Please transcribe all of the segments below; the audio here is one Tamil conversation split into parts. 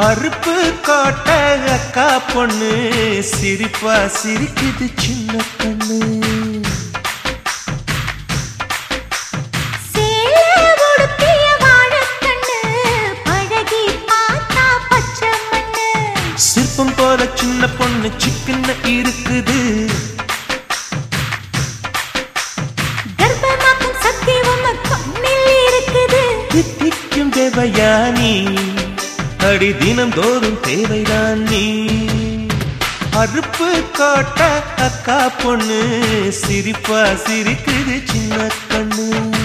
அறுப்பு கோட்டை அக்கா பொண்ணு சிரிப்பா சிரிக்குது சின்ன கண்ணு சேலை உடுத்திய வாழைக்கண்ணு, பழகி பார்த்தா பச்சை மண்ணு. சிற்பம் போல சின்ன பொண்ணு சிக்கன இருக்குது கர்ப்பமாக்கும் சக்தி உம்ம கண்ணில் இருக்குது. தித்திக்கும் தேவையானி அடி தினம் தோறும் தேவைதான் நீ அறுப்பு காட்ட அக்கா பொண்ணு சிரிப்பா சிரிக்குது சின்ன கண்ணு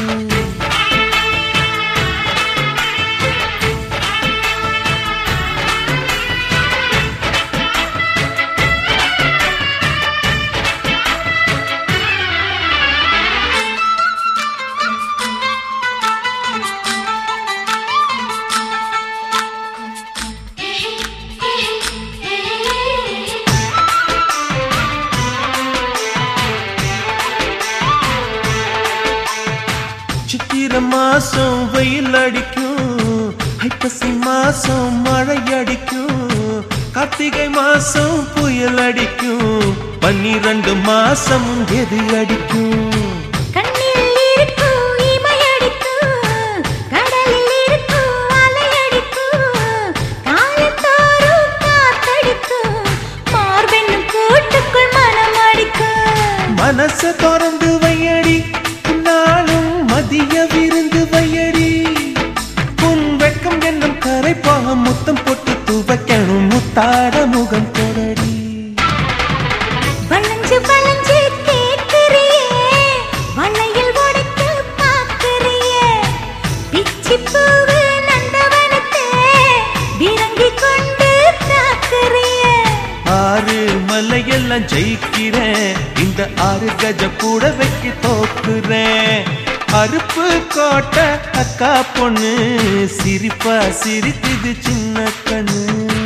சித்திர மாசம் வெயில் அடிக்கும் ஐப்பசி மாசம் மழை அடிக்கும் கார்த்திகை மாசம் புயல் அடிக்கும் பன்னிரண்டு மாசம் எது அடிக்கும் கண்ணில் இருக்கும் இமை அடிக்கும், கடலில் இருக்கும் அலை அடிக்கும், காலத்தோறும் காத்தடிக்கும், மார்பென்னும் கூட்டுக்குள் மனம் அடிக்கும். மனச திறந்து வையடி நாளும் மதிய விருந்து வையடி உன் வெட்கம் என்னும் கரைப்பாக முத்தம் போட்டு துவைக்கணும் முத்தாட முகம் கொடடி வளைஞ்சு வளைஞ்சு கேட்கிறியே, வளையல் உடைக்க பார்க்கிறியே. பிச்சிப் பூவு நந்தவனத்தே, விரங்கிக் கொண்டு தாக்குறியே. ஆறு மலையெல்லாம் ஜெயிக்கிறேன் இந்த ஆறு கஜ கூட வைக்க தோக்குறேன் அறுப்பு கோட்டை அக்கா பொண்ணு சிரிப்பா சிரிக்குது சின்ன கண்ணு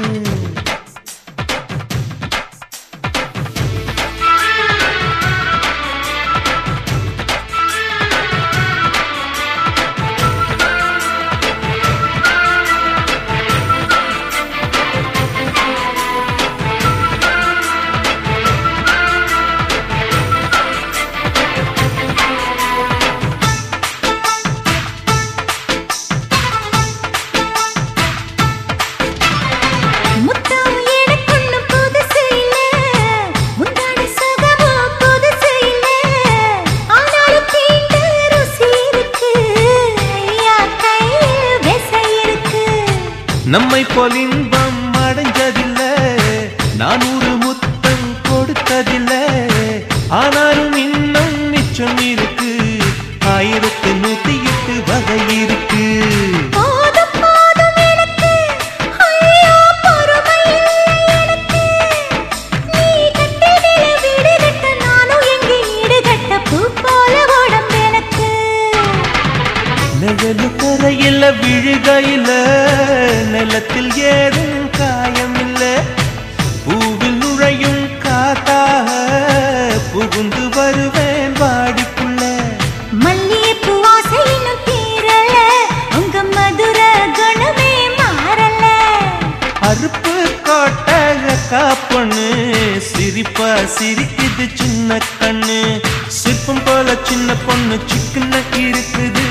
முத்தம் எனக்கொன்னும் புதுசு இல்ல, முந்தானை சுகமும் புதுசு இல்ல. ஆனாலும் தீண்ட ருசி இருக்கு, ஐயா கையில் விசை இருக்கு. நம்மை போல் இன்பம் அடைஞ்சதில்ல நானூறு முத்தம் கொடுத்ததில்ல ஆனாலும் இன்னும் மிச்சம் இருக்கு ஆயிரத்து நூத்தி எட்டு வகை இருக்கு போதும் போதும் எனக்கு, ஐயோ பொறுமை இல்லை எனக்கு. நீ கட்டிடில வீடு கட்ட, நானும் எங்கே ஈடு கட்ட, பூ போல உடம்பு எனக்கு. நிழலு கரையில விழுகையில நிலத்தில் ஏதும் காயம் இல்ல பூவில் நுழையும் காத்தாக புகுந்து வருவேன் வாடிக்குள்ள மல்லிகைப்பூ வாசை இன்னும் தீரல, உங்க மதுர குணமே மாறல. அறுப்பு கோட்டை அக்கா பொண்ணு சிரிப்பா சிரிக்குது சின்ன கண்ணு சிற்பம் போல சின்ன பொண்ணு சிக்கன இருக்குது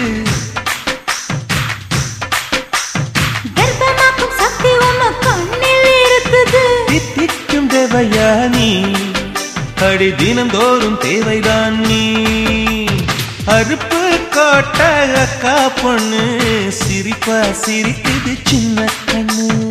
கர்ப்பமாக்கும் சக்தி உம்ம கண்ணில் இருக்குது. தித்திக்கும் தேவையானி அடி தினந்தோறும் தேவைதான் நீ அறுப்பு கோட்டை அக்கா பொண்ணு சிரிப்பா சிரிக்குது சின்ன கண்ணு